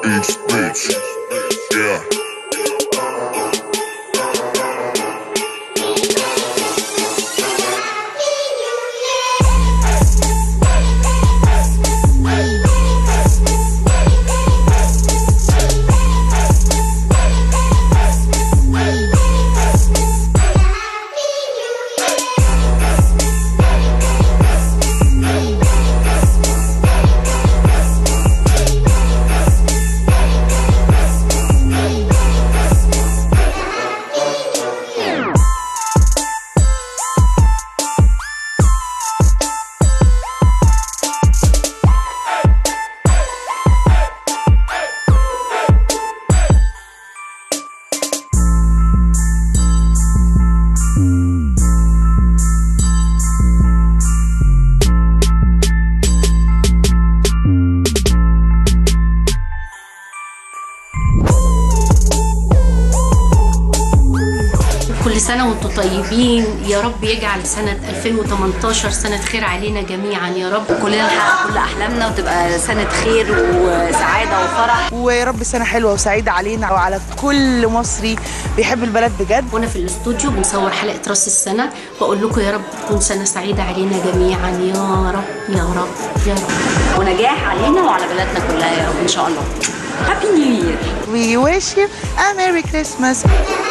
Beach, bitch. Yeah. كل سنة وانتم طيبين يا رب يجعل سنة 2018 سنة خير علينا جميعا يا رب كلنا نحقق كل احلامنا وتبقى سنه خير وسعاده وفرح ويا رب سنة حلوة وسعيدة علينا وعلى كل مصري بيحب البلد بجد وانا في الاستوديو بنصور حلقة راس السنة بقول لكم يا رب تكون سنة سعيدة علينا جميعا يا رب يا رب يا رب ونجاح علينا وعلى بلدنا كلها يا رب ان شاء الله هابي نيو يير We wish you a Merry Christmas